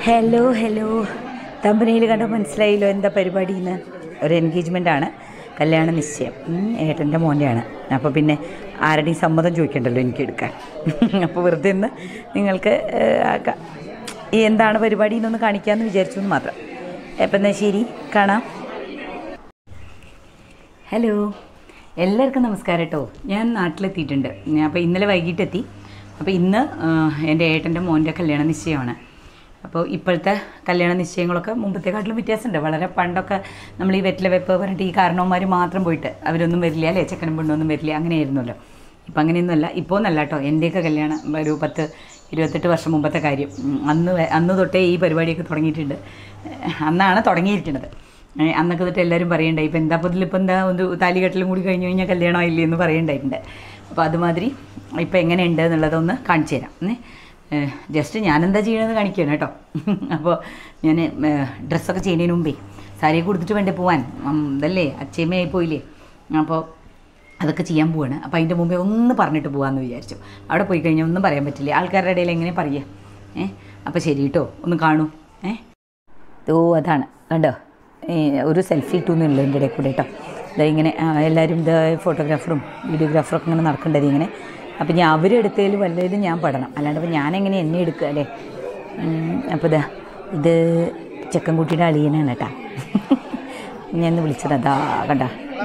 Hello hello തമ്പനയിൽ കണ്ട മനസ്സിലായില്ലോ എന്താ പരിപാടി എന്ന് ഒരു എൻഗേജ്മെൻ്റ് ആണ് കല്യാണ നിശ്ചയം ഉം, ഏട്ടൻ്റെ മോൻ്റെയാണ് അപ്പോൾ പിന്നെ ആരുടെയും സമ്മതം ചോദിക്കണ്ടല്ലോ എനിക്ക് എടുക്കാൻ അപ്പോൾ വെറുതെ ഒന്ന് നിങ്ങൾക്ക് ഏഹ്, ആ ക- ഈ എന്താണ് പരിപാടി എന്നൊന്ന് കാണിക്കാമെന്ന് വിചാരിച്ചു എന്ന് മാത്രം അപ്പം എന്നാൽ ശരി കാണാം ഹലോ എല്ലാവർക്കും നമസ്കാരം കേട്ടോ ഞാൻ നാട്ടിലെത്തിയിട്ടുണ്ട് ഞാൻ അപ്പോൾ ഇന്നലെ വൈകിട്ടെത്തി അപ്പോൾ ഇന്ന് ആ, എൻ്റെ ഏട്ടൻ്റെ മോൻ്റെ കല്യാണ നിശ്ചയമാണ് അപ്പോൾ ഇപ്പോഴത്തെ കല്യാണ നിശ്ചയങ്ങളൊക്കെ മുമ്പത്തെക്കാട്ടിലും വ്യത്യാസമുണ്ട് വളരെ പണ്ടൊക്കെ നമ്മൾ ഈ വെറ്റില വെപ്പ് പറഞ്ഞിട്ട് ഈ കാരണവന്മാർ മാത്രം പോയിട്ട് അവരൊന്നും വരില്ല അല്ലേ ചെക്കനും പെണ്ണൊന്നും വരില്ല അങ്ങനെയായിരുന്നല്ലോ ഇപ്പം അങ്ങനെയൊന്നുമല്ല ഇപ്പോൾ എന്നല്ല കേട്ടോ എൻ്റെയൊക്കെ കല്യാണം ഒരു പത്ത് ഇരുപത്തെട്ട് വർഷം മുമ്പത്തെ കാര്യം ഉം, അന്ന് വെ- അന്ന് തൊട്ടേ ഈ പരിപാടിയൊക്കെ തുടങ്ങിയിട്ടുണ്ട് അന്നാണ് തുടങ്ങിയിരിക്കുന്നത് ഏ, അന്നൊക്കെ തൊട്ട് എല്ലാവരും പറയണ്ടായി ഇപ്പം എന്താ പൊതിൽ ഇപ്പം എന്താ ഒരു താലികെട്ടലും കൂടി കഴിഞ്ഞ് കഴിഞ്ഞാൽ കല്യാണമായില്ലേ എന്ന് പറയണ്ടായിട്ടുണ്ട് അപ്പോൾ അതുമാതിരി ഇപ്പം എങ്ങനെയുണ്ട് എന്നുള്ളതൊന്ന് കാണിച്ചു തരാം ഏ, ജസ്റ്റ് ഞാനെന്താ ചെയ്യണമെന്ന് കാണിക്കുകയാണ് കേട്ടോ അപ്പോൾ ഞാൻ ഡ്രസ്സൊക്കെ ചെയ്യുന്നതിന് മുമ്പേ സാരിയെ കൊടുത്തിട്ട് വേണ്ടേ പോവാൻ ഉം, ഇതല്ലേ അച്ചയമ്മയായി പോയില്ലേ അപ്പോൾ അതൊക്കെ ചെയ്യാൻ പോവാണ് അപ്പോൾ അതിൻ്റെ മുമ്പേ ഒന്ന് പറഞ്ഞിട്ട് പോകാമെന്ന് വിചാരിച്ചു അവിടെ പോയി കഴിഞ്ഞാൽ ഒന്നും പറയാൻ പറ്റില്ല ആൾക്കാരുടെ ഇടയിൽ എങ്ങനെ പറയുക ഏ അപ്പോൾ ശരി കേട്ടോ ഒന്ന് കാണൂ ഏ ഓ അതാണ് കണ്ടോ ഈ ഒരു സെൽഫി ഇട്ടു എന്നുള്ളൂ എൻ്റെ ഇടയിൽ കൂടെ കേട്ടോ ഇതാ ഇങ്ങനെ ആ, എല്ലാവരും ഇത് ഫോട്ടോഗ്രാഫറും വീഡിയോഗ്രാഫറൊക്കെ ഇങ്ങനെ നടക്കേണ്ടത് ഇങ്ങനെ അപ്പം ഞാൻ അവരെടുത്തതിൽ വല്ലതിലും ഞാൻ പെടണം അല്ലാണ്ട് ഇപ്പം ഞാനെങ്ങനെ എന്നെ എടുക്കുക അല്ലേ അപ്പോൾ ഇതാ ഇത് ചെക്കൻകുട്ടിയുടെ അളിയനാണ് കേട്ടോ ഞാൻ ഇന്ന് വിളിച്ചത് അതാ കണ്ട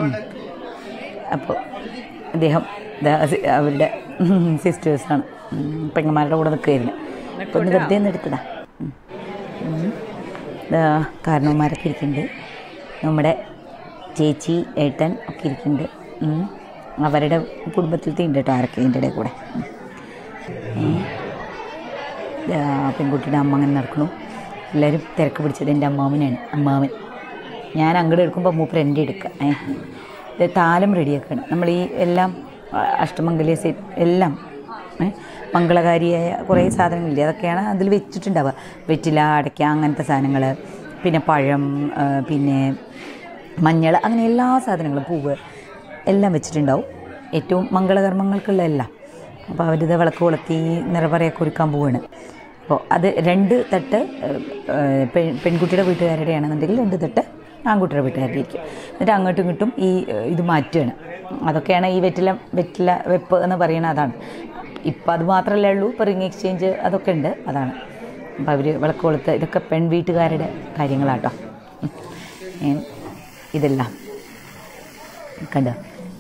അപ്പോൾ അദ്ദേഹം ദാ സി- അവരുടെ സിസ്റ്റേഴ്സാണ് പെങ്ങന്മാരുടെ കൂടെ നിൽക്കുകയായിരുന്നു അപ്പോൾ ഒന്ന് വെറുതെ ഒന്ന് എടുത്തതാ ഉം. ഉം. ദാ കാരണവന്മാരൊക്കെ ഇരിക്കുന്നുണ്ട് നമ്മുടെ ചേച്ചി ഏട്ടൻ ഒക്കെ ഇരിക്കുന്നുണ്ട് ഉം. അവരുടെ കുടുംബത്തിലത്തെ ഉണ്ട് കേട്ടോ ആരൊക്കെ ഇതിൻ്റെ ഇടയിൽ കൂടെ ഉം. ഏ. ദാ പെൺകുട്ടിയുടെ അമ്മ അങ്ങനെ നടക്കണു എല്ലാവരും തിരക്ക് പിടിച്ചത് എൻ്റെ അമ്മാവനാണ് അമ്മാവൻ ഞാൻ അങ്ങോട്ട് എടുക്കുമ്പോൾ മൂപ്പർ എൻ്റെ എടുക്കുക ഏ ഇത് താലം റെഡിയാക്കുകയാണ് നമ്മൾ ഈ എല്ലാം ആ, അഷ്ടമംഗല്യ സെറ്റ് എല്ലാം ഏ മംഗളകാരിയായ കുറേ സാധനങ്ങളില്ലേ അതൊക്കെയാണ് അതിൽ വെച്ചിട്ടുണ്ടാവുക വെറ്റില അടയ്ക്ക അങ്ങനത്തെ സാധനങ്ങൾ പിന്നെ പഴം ആ, പിന്നെ മഞ്ഞൾ അങ്ങനെ എല്ലാ സാധനങ്ങളും പൂവ് എല്ലാം വെച്ചിട്ടുണ്ടാവും ഏറ്റവും മംഗളകർമ്മങ്ങൾക്കുള്ള എല്ലാം അപ്പോൾ അവരിത് വിളക്ക് കൊളുത്തി നിറപറയൊക്കെ ഒരുക്കാൻ പോവാണ് അപ്പോൾ അത് രണ്ട് തട്ട് ഏഹ്, ഏഹ്, പെൺ പെൺകുട്ടിയുടെ വീട്ടുകാരുടെയാണെന്നുണ്ടെങ്കിൽ രണ്ട് തട്ട് ആൺകുട്ടിയുടെ വീട്ടുകാരുടെ ഇരിക്കും എന്നിട്ട് അങ്ങോട്ടും ഇങ്ങോട്ടും ഈ ഏഹ്, ഇത് മാറ്റുകയാണ് അതൊക്കെയാണ് ഈ വെറ്റില വെറ്റില വെപ്പ് എന്ന് പറയുന്നത് അതാണ് ഇപ്പം അത് മാത്രമല്ലേ ഉള്ളൂ ഇപ്പോൾ റിംഗ് എക്സ്ചേഞ്ച് അതൊക്കെ ഉണ്ട് അതാണ് അപ്പോൾ അവർ വിളക്ക് കൊളുത്ത് ഇതൊക്കെ പെൺ വീട്ടുകാരുടെ കാര്യങ്ങളാട്ടോ ഏ, ഇതെല്ലാം കണ്ടോ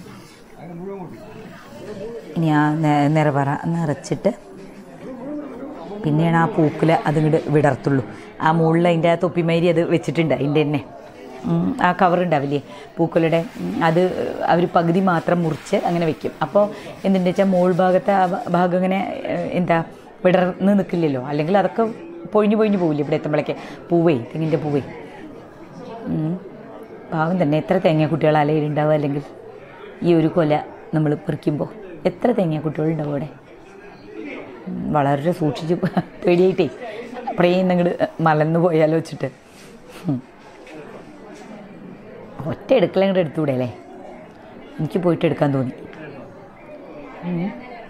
ഇനി ആ നെ- നിറപറ നിറച്ചിട്ട് പിന്നെയാണ് ആ പൂക്കിൽ അതിങ്ങോട്ട് വിടർത്തുള്ളൂ ആ മുകളിൽ അതിൻ്റെ ആ തൊപ്പിമേരി അത് വെച്ചിട്ടുണ്ട് അതിൻ്റെ തന്നെ ഉം, ആ കവർ ഉണ്ടാവില്ലേ പൂക്കളുടെ ഉം, അത് അവർ പകുതി മാത്രം മുറിച്ച് അങ്ങനെ വെക്കും അപ്പോൾ എന്തുണ്ട് വെച്ചാൽ മുകൾ ഭാഗത്തെ ആ ഭ- ഭാഗം ഇങ്ങനെ ഏഹ്, എന്താ വിടർന്ന് നിൽക്കില്ലല്ലോ അല്ലെങ്കിൽ അതൊക്കെ പൊഴിഞ്ഞു പൊഴിഞ്ഞു പോവില്ലേ ഇവിടെ എത്തുമ്പോഴേക്ക് പൂവേ തെങ്ങിൻ്റെ പൂവേ ഉം. പാവം തന്നെ എത്ര തേങ്ങ കുട്ടികൾ അലയിലുണ്ടാവുക അല്ലെങ്കിൽ ഈ ഒരു കൊല നമ്മൾ പെറിക്കുമ്പോൾ എത്ര തേങ്ങ കുട്ടികളുണ്ടാവും അവിടെ ഉം, വളരെ സൂക്ഷിച്ച് പേടിയായിട്ടേ അപ്പഴേ അങ്ങോട്ട് മലന്ന് പോയാലോ വെച്ചിട്ട് ഉം. ഒറ്റ എടുക്കല അങ്ങോട്ട് എടുത്തുകൂടെ അല്ലേ എനിക്ക് പോയിട്ട് എടുക്കാൻ തോന്നി ഉം.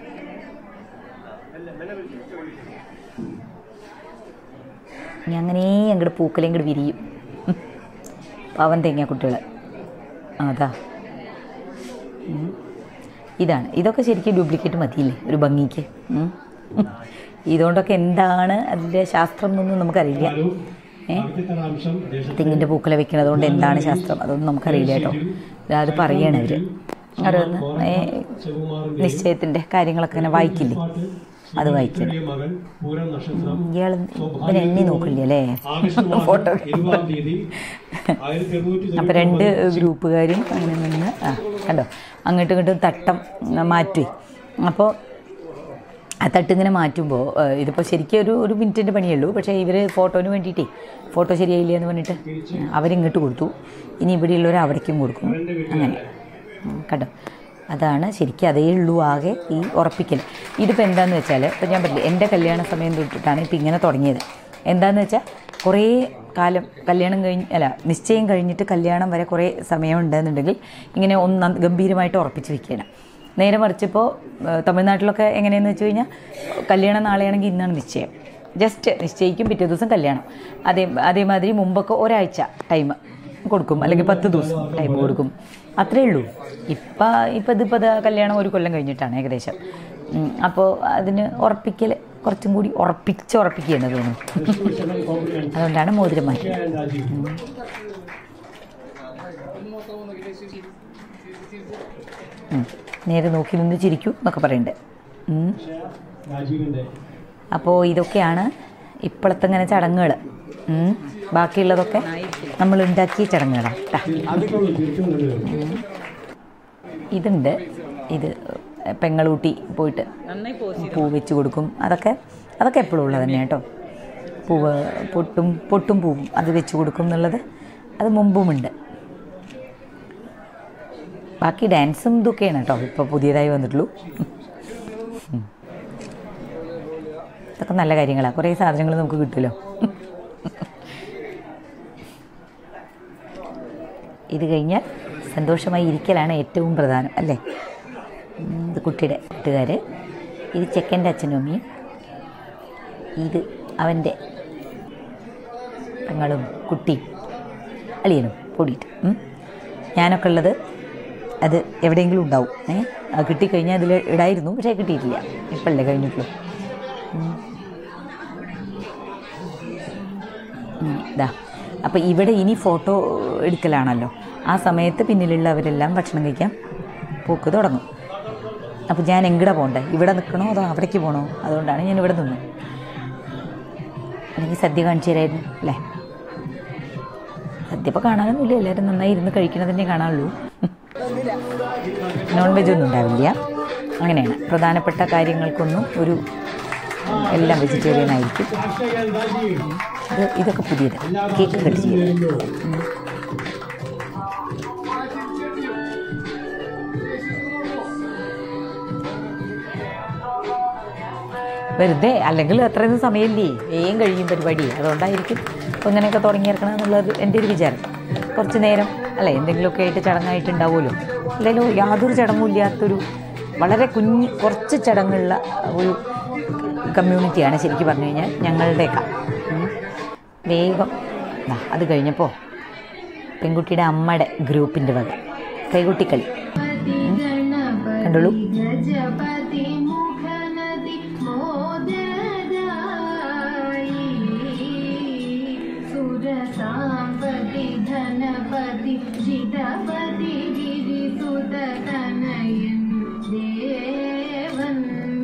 ഇനി അങ്ങനെ അങ്ങോട്ട് പൂക്കലെ അങ്ങോട്ട് വിരിയും ഉം. പാവം തേങ്ങ കുട്ടികൾ അതാ ഉം. ഇതാണ് ഇതൊക്കെ ശരിക്കും ഡ്യൂപ്ലിക്കേറ്റ് മതിയില്ലേ ഒരു ഭംഗിക്ക് ഉം. ഇതുകൊണ്ടൊക്കെ എന്താണ് അതിൻ്റെ ശാസ്ത്രം എന്നൊന്നും നമുക്കറിയില്ല ഏ തെങ്ങിൻ്റെ പൂക്കല വെക്കുന്നത് കൊണ്ട് എന്താണ് ശാസ്ത്രം അതൊന്നും നമുക്കറിയില്ല കേട്ടോ അത് പറയാണ് അവർ ഓരോന്ന് ഏ, നിശ്ചയത്തിൻ്റെ കാര്യങ്ങളൊക്കെ ഇങ്ങനെ വായിക്കില്ലേ അത് വായിക്കണം മകൻ പൂരം നക്ഷത്രം ഇയാൾ ഇവൻ എണ്ണി നോക്കില്ല അല്ലേ ഫോട്ടോ ഇരുപതാം തീയതി ആയിരത്തി എണ്ണൂറ്റി അപ്പോൾ രണ്ട് ഗ്രൂപ്പുകാരും അങ്ങനെ നിന്ന് ആ കണ്ടോ അങ്ങോട്ടും ഇങ്ങോട്ടും തട്ടം മാറ്റി അപ്പോൾ ആ തട്ടിങ്ങനെ മാറ്റുമ്പോൾ ഇതിപ്പോൾ ശരിക്കും ഒരു ഒരു മിനിറ്റിൻ്റെ പണിയുള്ളൂ പക്ഷേ ഇവർ ഫോട്ടോന് വേണ്ടിയിട്ടേ ഫോട്ടോ ശരിയായില്ല എന്ന് പറഞ്ഞിട്ട് അവരിങ്ങോട്ട് കൊടുത്തു ഇനി ഇവിടെയുള്ളവർ അവിടേക്കും കൊടുക്കും അങ്ങനെ ഉം, കണ്ടോ അതാണ് ശരിക്കും അതേ ഉള്ളൂ ആകെ ഈ ഉറപ്പിക്കൽ ഇതിപ്പോൾ എന്താണെന്ന് വെച്ചാൽ ഇപ്പോൾ ഞാൻ പറഞ്ഞില്ലേ എൻ്റെ കല്യാണ സമയം തൊട്ടിട്ടാണ് ഇപ്പോൾ ഇങ്ങനെ തുടങ്ങിയത് എന്താണെന്ന് വെച്ചാൽ കുറേ കാലം കല്യാണം കഴിഞ്ഞ് അല്ല നിശ്ചയം കഴിഞ്ഞിട്ട് കല്യാണം വരെ കുറേ സമയം ഉണ്ടെന്നുണ്ടെങ്കിൽ ഇങ്ങനെ ഒന്ന് ഗംഭീരമായിട്ട് ഉറപ്പിച്ച് വെക്കണം നേരെ മറിച്ചിപ്പോൾ തമിഴ്നാട്ടിലൊക്കെ എങ്ങനെയെന്ന് വെച്ച് കഴിഞ്ഞാൽ കല്യാണം നാളെയാണെങ്കിൽ ഇന്നാണ് നിശ്ചയം ജസ്റ്റ് നിശ്ചയിക്കും പിറ്റേ ദിവസം കല്യാണം അതേ അതേമാതിരി മുമ്പൊക്കെ ഒരാഴ്ച ടൈം കൊടുക്കും അല്ലെങ്കിൽ പത്ത് ദിവസം ടൈം കൊടുക്കും അത്രേ ഉള്ളൂ ഇപ്പം ഇപ്പം ഇതിപ്പോൾ ഇത് കല്യാണം ഒരു കൊല്ലം കഴിഞ്ഞിട്ടാണ് ഏകദേശം അപ്പോൾ അതിന് ഉറപ്പിക്കൽ കുറച്ചും കൂടി ഉറപ്പിച്ച് ഉറപ്പിക്കുകയാണ് തോന്നുന്നു Professional compliment. അതുകൊണ്ടാണ് മോതിരം മാറ്റി And Rajiv. ഉം. നേരെ നോക്കി നിന്ന് ചിരിക്കൂ എന്നൊക്കെ പറയുന്നുണ്ട് ഉം. രാജീവിന്റെ അപ്പോൾ ഇതൊക്കെയാണ് ഇപ്പോഴത്തെ ഇങ്ങനെ ചടങ്ങുകൾ ഉം. ബാക്കിയുള്ളതൊക്കെ നമ്മൾ ഉണ്ടാക്കിയ ചടങ്ങുകളാണ് ട്ടാ. അതൊക്കെ ഒന്ന് തിരിച്ചുകൊണ്ടുവരും ഇതുണ്ട് ഇത് പെങ്ങളൂട്ടി പോയിട്ട് പൂ വെച്ച് കൊടുക്കും അതൊക്കെ അതൊക്കെ എപ്പോഴും ഉള്ളത് തന്നെയാണ് കേട്ടോ പൂവ് പൊട്ടും പൊട്ടും പൂവും അത് വെച്ച് കൊടുക്കും എന്നുള്ളത് അത് മുമ്പുമുണ്ട് ബാക്കി ഡാൻസും ഇതൊക്കെയാണ് കേട്ടോ ഇപ്പോൾ പുതിയതായി വന്നിട്ടുള്ളൂ ഉം. ഇതൊക്കെ നല്ല കാര്യങ്ങളാണ് കുറേ സാധനങ്ങൾ നമുക്ക് കിട്ടുമല്ലോ ഇത് കഴിഞ്ഞാൽ സന്തോഷമായി ഇരിക്കലാണ് ഏറ്റവും പ്രധാനം അല്ലേ ഉം, ഇത് കുട്ടിയുടെ കൂട്ടുകാർ ഇത് ചെക്കൻ്റെ അച്ഛനും അമ്മയും ഇത് അവൻ്റെ പെങ്ങളും കുട്ടിയും അളിയനും കൂടിയിട്ട് ഉം. ഞാനൊക്കെ ഉള്ളത് അത് എവിടെയെങ്കിലും ഉണ്ടാവും ഏ അത് കിട്ടിക്കഴിഞ്ഞാൽ അതിൽ ഇടായിരുന്നു പക്ഷേ കിട്ടിയിട്ടില്ല ഇപ്പോഴല്ലേ കഴിഞ്ഞിട്ടുള്ളൂ ഉം. ഉം, ഇതാ അപ്പോൾ ഇവിടെ ഇനി ഫോട്ടോ എടുക്കലാണല്ലോ ആ സമയത്ത് പിന്നിലുള്ളവരെല്ലാം ഭക്ഷണം കഴിക്കാൻ പോക്ക് തുടങ്ങും അപ്പോൾ ഞാൻ എങ്ങടെ പോകണ്ടേ ഇവിടെ നിൽക്കണോ അതോ അവിടേക്ക് പോകണോ അതുകൊണ്ടാണ് ഞാൻ ഇവിടെ നിന്നു അല്ലെങ്കിൽ സദ്യ കാണിച്ചു തരായിരുന്നു അല്ലേ സദ്യ ഇപ്പോൾ കാണാനൊന്നുമില്ല എല്ലാവരും നന്നായി ഇരുന്ന് കഴിക്കണതന്നെ കാണാനുള്ളൂ നോൺ വെജ് ഒന്നും ഉണ്ടാവില്ല അങ്ങനെയാണ് പ്രധാനപ്പെട്ട കാര്യങ്ങൾക്കൊന്നും ഒരു എല്ലാം വെജിറ്റേറിയൻ ആയിരിക്കും Hashtag and Rajiv. ഇത് ഇതൊക്കെ പുതിയത് കേക്ക് കട്ട് ചെയ്ത് വെറുതെ അല്ലെങ്കിൽ അത്രയൊന്നും സമയമില്ലേ വേഗം കഴിയും പരിപാടി അതുകൊണ്ടായിരിക്കും ഇപ്പം ഇങ്ങനെയൊക്കെ തുടങ്ങിയിരിക്കണം എന്നുള്ളത് എൻ്റെ ഒരു വിചാരം കുറച്ച് നേരം അല്ലേ എന്തെങ്കിലുമൊക്കെ ആയിട്ട് ചടങ്ങായിട്ടുണ്ടാവുമല്ലോ അല്ലെങ്കിലും യാതൊരു ചടങ്ങും ഇല്ലാത്തൊരു വളരെ കുഞ്ഞ് കുറച്ച് ചടങ്ങുള്ള ഒരു കമ്മ്യൂണിറ്റിയാണ് ശരിക്കും പറഞ്ഞു കഴിഞ്ഞാൽ ഞങ്ങളുടെയൊക്കെ ഉം. വേഗം ദാ, അത് കഴിഞ്ഞപ്പോൾ പെൺകുട്ടിയുടെ അമ്മയുടെ ഗ്രൂപ്പിൻ്റെ വക കൈകുട്ടിക്കളി ഉം. കണ്ടോളൂ ഗജപതി മുഖനദി മോദദായി സുരസാമ്പതി ധനപതി ജിതപതി ഗിരിസുതനയൻ ദേവൻ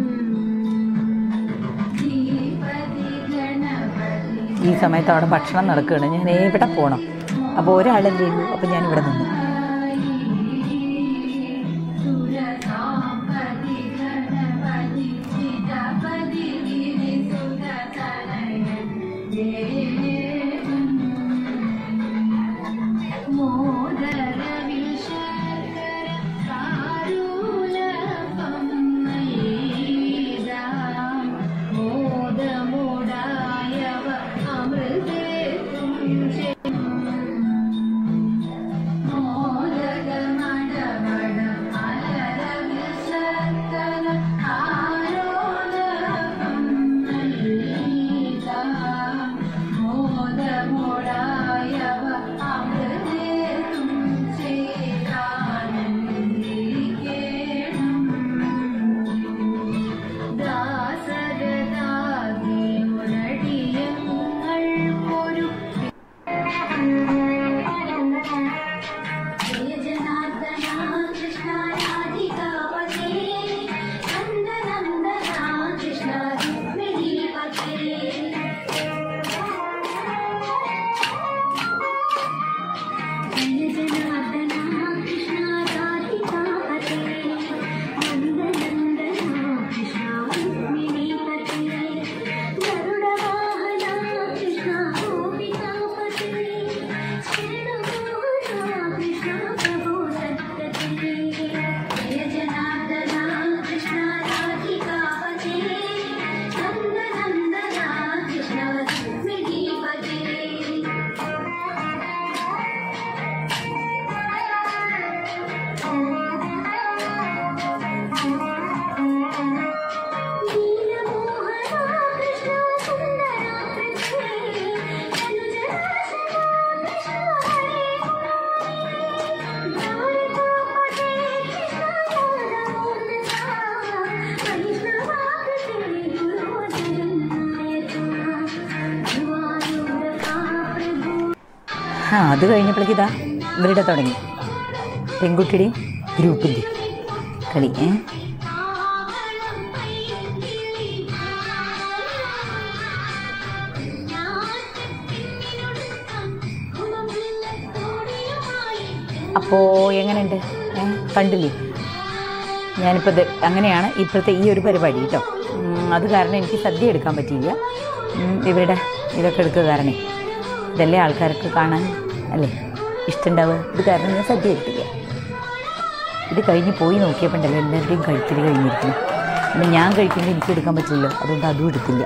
ധീപതി ഗണപതി ഈ സമയത്ത് അവിടെ ഭക്ഷണം നടക്കുകയാണ് ഞാൻ എവിടെ പോകണം അപ്പോൾ ഒരാളല്ലേ ഉള്ളൂ അപ്പോൾ ഞാൻ ഇവിടെ നിന്നു സുരസാമ്പതി ഗണപതി ജിതപതി ഗിരിസുതനയൻ ദേവൻ മോദരവിൽ ശർക്കര കാരുലപം നൈദാം മോദമുടായവ അമൃതേതും മോദകമടവട അലരവിൽ ശർക്കര കാരുലപം നൈദാം മോദമുടായവ അമൃതേതും ചേരാനന്ദിക്കേണം ദാസരദാദിയുരടിയങ്ങൾ ഒരു ആ അത് കഴിഞ്ഞപ്പോഴേക്ക് ഇതാ ഇവരുടെ തുടങ്ങി പെൺകുട്ടിയുടെയും ഗ്രൂപ്പിൻ്റെ കളി ഏ അപ്പോൾ എങ്ങനെയുണ്ട് ഏ കണ്ടില്ലേ ഞാനിപ്പോൾ ഇത് അങ്ങനെയാണ് ഇപ്പോഴത്തെ ഈ ഒരു പരിപാടി കേട്ടോ ഉം, അത് കാരണം എനിക്ക് സദ്യ എടുക്കാൻ പറ്റിയില്ല ഉം, ഇവരുടെ ഇതൊക്കെ എടുക്കുക കാരണേ ഇതല്ലേ ആൾക്കാർക്ക് കാണാൻ അല്ലേ ഇഷ്ടമുണ്ടാവുക ഇത് കാരണം ഞാൻ സദ്യ എടുത്തില്ല ഇത് കഴിഞ്ഞ് പോയി നോക്കിയപ്പോൾ ഉണ്ടല്ലോ എല്ലാവരുടെയും കഴുത്തിൽ കഴിഞ്ഞിരിക്കുന്നു പിന്നെ ഞാൻ കഴിക്കുമ്പോൾ എനിക്ക് എടുക്കാൻ പറ്റില്ലല്ലോ അതുകൊണ്ട് അതും എടുത്തില്ല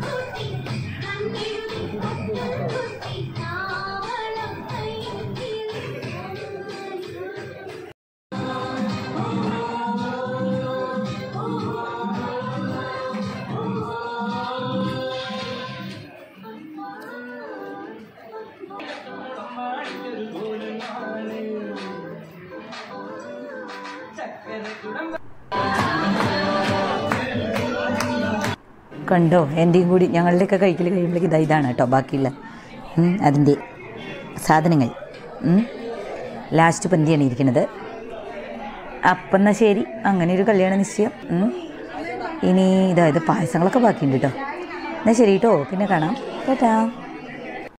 കണ്ടോ എൻ്റെയും കൂടി ഞങ്ങളുടെയൊക്കെ കഴിക്കൽ കഴിയുമ്പോഴേക്ക് ഇതാ ഇതാണ് കേട്ടോ ബാക്കിയുള്ള ഉം, അതിൻ്റെ സാധനങ്ങൾ ഉം. ലാസ്റ്റ് പന്തിയാണ് ഇരിക്കുന്നത് അപ്പം എന്നാൽ ശരി അങ്ങനെ ഒരു കല്യാണ നിശ്ചയം ഉം. ഇനി ഇതാ ഇത് പായസങ്ങളൊക്കെ ബാക്കിയുണ്ട് കേട്ടോ എന്നാൽ ശരി കേട്ടോ പിന്നെ കാണാം കേട്ടാ